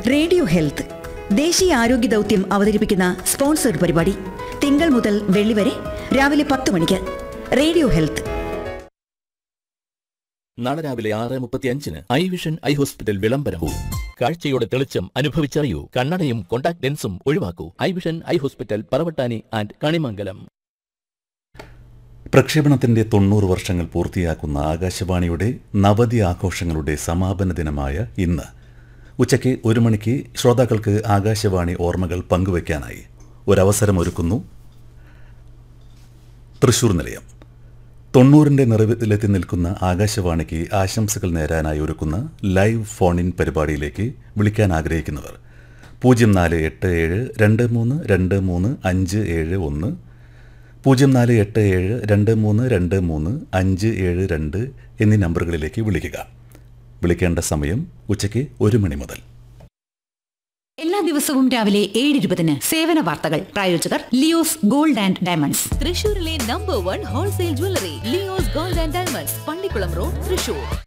radio health ദേശീയ ആരോഗ്യ ദൗത്യം അവതരിപ്പിക്കുന്ന സ്പോൺസർഡ് പരിപാടി തിങ്കൾ മുതൽ വെള്ളി വരെ രാവിലെ പത്ത് മണിക്ക് റേഡിയോ ഹെൽത്ത് നാളെ രാവിലെ ആറ് മുപ്പത്തി അഞ്ചിന് ഐ വിഷൻ ഐ ഹോസ്പിറ്റൽ വിളംബരവും കാഴ്ചയുടെ തെളിച്ചം അനുഭവിച്ചറിയൂ കണ്ണടയും കോണ്ടാക്ട് ലെൻസും ഒഴിവാക്കൂ eye vision eye hospital Paravattani and Kanimangalam പ്രക്ഷേപണത്തിന്റെ തൊണ്ണൂറ് വർഷങ്ങൾ പൂർത്തിയാക്കുന്ന ആകാശവാണിയുടെ നവതി ആഘോഷങ്ങളുടെ സമാപന ദിനമായ ഇന്ന് ഉച്ചയ്ക്ക് ഒരു മണിക്ക് ശ്രോതാക്കൾക്ക് ആകാശവാണി ഓർമ്മകൾ പങ്കുവയ്ക്കാനായി ഒരവസരമൊരുക്കുന്നു തൃശൂർ നിലയം തൊണ്ണൂറിന്റെ നിറവിലെത്തി നിൽക്കുന്ന ആകാശവാണിക്ക് ആശംസകൾ നേരാനായി ഒരുക്കുന്ന ലൈവ് ഫോൺ ഇൻ പരിപാടിയിലേക്ക് വിളിക്കാൻ ആഗ്രഹിക്കുന്നവർ പൂജ്യം നാല് എട്ട് ഏഴ് രണ്ട് മൂന്ന് രണ്ട് മൂന്ന് അഞ്ച് ഏഴ് ഒന്ന് പൂജ്യം നാല് എട്ട് ഏഴ് രണ്ട് മൂന്ന് രണ്ട് മൂന്ന് അഞ്ച് ഏഴ് രണ്ട് എന്നീ നമ്പറുകളിലേക്ക് വിളിക്കുക വിളിക്കേണ്ട സമയം ഉച്ചയ്ക്ക് ഒരു മണി മുതൽ എല്ലാ ദിവസവും രാവിലെ ഏഴ് ഇരുപതിന് സേവന വാർത്തകൾ പ്രായോജകർ ലിയോസ് ഗോൾഡ് ആൻഡ് ഡയമണ്ട്സ് തൃശൂരിലെ number one wholesale jewellery Leo's gold and diamonds Pallikulam road Thrissur